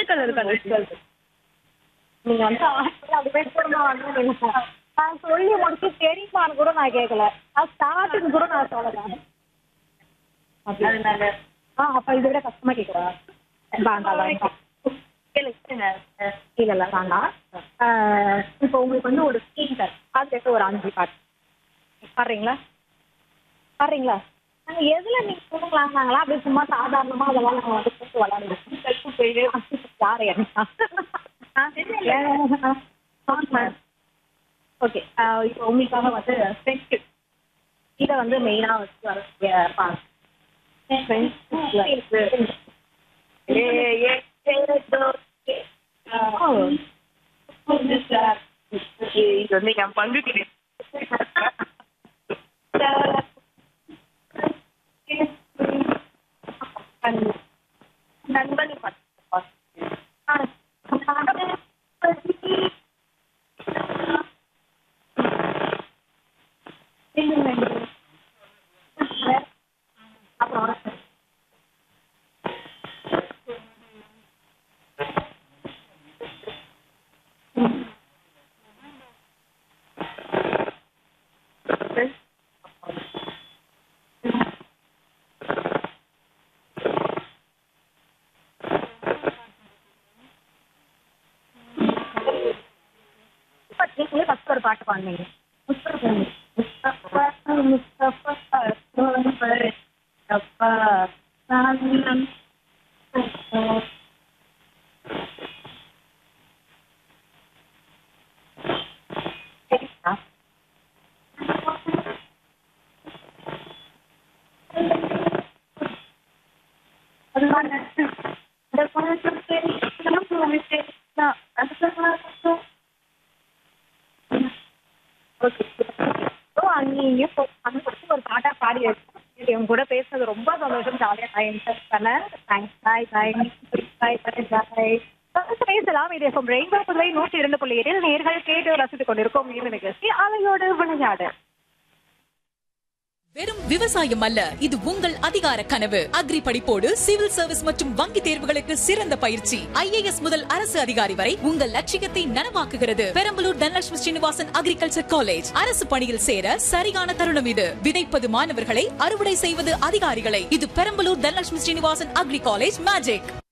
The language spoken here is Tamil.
எழுத்துக்கள் இருக்கு நீங்க வந்து ஆட்கள் அப்படி போய் குடும்பம் வந்து நான் சொல்லி முடிச்சு தெரியுமான்னு கூட நான் கேட்கல நான் ஸ்டார்டிங் கூட நான் சொல்லல அதனால ஆ அப்ப இதை விட கஷ்டமா கேட்குறா வேண்டாம் வேண்டாம் கேளுங்க இல்ல இல்ல வேண்டாம் ஆஹ் இப்போ உங்களுக்கு வந்து ஒரு ஸ்கீம் தர் அது கேட்டு ஒரு அஞ்சு பாட்டு பாடுறீங்களா பாடுறீங்களா நாங்க எதுல நீங்க கொடுக்கலாம்னாங்களா அப்படியே சும்மா சாதாரணமா அதெல்லாம் நாங்க வந்து போட்டு விளையாடுவோம் கட்டு போயிடு யார் என்ன ஓகே இப்போ உங்களுக்காக வந்து ஃப்ரெண்ட்ஷிப் இதை வந்து மெயினா வச்சு வரக்கூடிய பாட்டு ஃப்ரெண்ட்ஷிப் ஏ ஏ இது வந்து என் பங்கு நண்பன் அப்புறம் நீங்களே ஃபர்ஸ்ட் ஒரு பாட்டு பாடுனீங்க முஸ்தபா முஸ்தபா முஸ்தபா முஸ்தபா நான் சரிங்களா அதுதான் இந்த பணத்தில் சரி ஓகே ஸோ அங்கேயும் அந்த ஃபஸ்ட்டு ஒரு பாட்டாக பாடி வச்சோம் இவங்க கூட பேசுனது ரொம்ப சந்தோஷம் ஜாலியாக டைம் ஸ்பெண்ட் பண்ணேன் thanks bye bye bye bye bye பேசலாம் இது எஃப்எம் ரெயின்போ புதுவை நூற்றி இரண்டு புள்ளி ஏழில் நேர்கள் கேட்டு ரசித்துக் கொண்டிருக்கும் இந்த நிகழ்ச்சி அலையோடு விளையாடு வெறும் விவசாயம் அல்ல இது உங்கள் அதிகார கனவு அக்ரி படிப்போடு சிவில் சர்வீஸ் மற்றும் வங்கி தேர்வுகளுக்கு சிறந்த பயிற்சி ஐஏஎஸ் முதல் அரசு அதிகாரி வரை உங்கள் லட்சியத்தை நனவாக்குகிறது பெரம்பலூர் தனலட்சுமி ஸ்ரீனிவாசன் அக்ரிகல்ச்சர் காலேஜ் அரசு பணியில் சேர சரியான தருணம் இது விதைப்பது மாணவர்களை அறுவடை செய்வது அதிகாரிகளை இது Perambalur Dhanalakshmi Srinivasan agri college magic